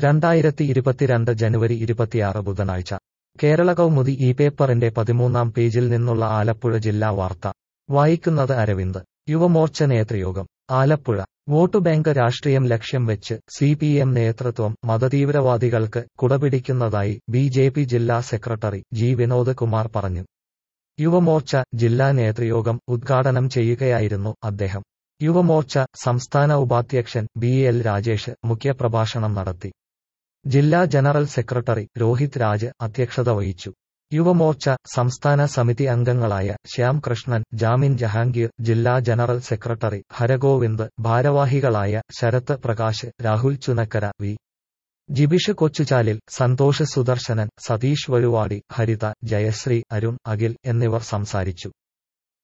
രണ്ടായിരത്തി ഇരുപത്തിരണ്ട് ജനുവരി ഇരുപത്തിയാറ് ബുധനാഴ്ച കേരള കൗമുദി ഈ പേപ്പറിന്റെ പതിമൂന്നാം പേജിൽ നിന്നുള്ള ആലപ്പുഴ ജില്ലാ വാർത്ത വായിക്കുന്നത് അരവിന്ദ് യുവമോർച്ച നേതൃയോഗം ആലപ്പുഴ വോട്ട് ബാങ്ക് രാഷ്ട്രീയം ലക്ഷ്യം വെച്ച് സി പി എം നേതൃത്വം മതതീവ്രവാദികൾക്ക് കുടപിടിക്കുന്നതായി ബി ജെ പി ജില്ലാ സെക്രട്ടറി ജി വിനോദ് കുമാർ പറഞ്ഞു യുവമോർച്ച ജില്ലാ നേതൃയോഗം ഉദ്ഘാടനം ചെയ്യുകയായിരുന്നു അദ്ദേഹം യുവമോർച്ച സംസ്ഥാന ഉപാധ്യക്ഷൻ ബി എൽ രാജേഷ് മുഖ്യപ്രഭാഷണം നടത്തി ജില്ലാ ജനറൽ സെക്രട്ടറി രോഹിത് രാജ് അധ്യക്ഷത വഹിച്ചു യുവമോർച്ച സംസ്ഥാന സമിതി അംഗങ്ങളായ ശ്യാം കൃഷ്ണൻ ജാമിൻ ജഹാംഗീർ ജില്ലാ ജനറൽ സെക്രട്ടറി ഹരഗോവിന്ദ് ഭാരവാഹികളായ ശരത് പ്രകാശ് രാഹുൽ ചുനക്കര വി ജിബിഷ് കൊച്ചുചാലിൽ സന്തോഷ് സുദർശനൻ സതീഷ് വഴുവാടി ഹരിത ജയശ്രീ അരുൺ അഖിൽ എന്നിവർ സംസാരിച്ചു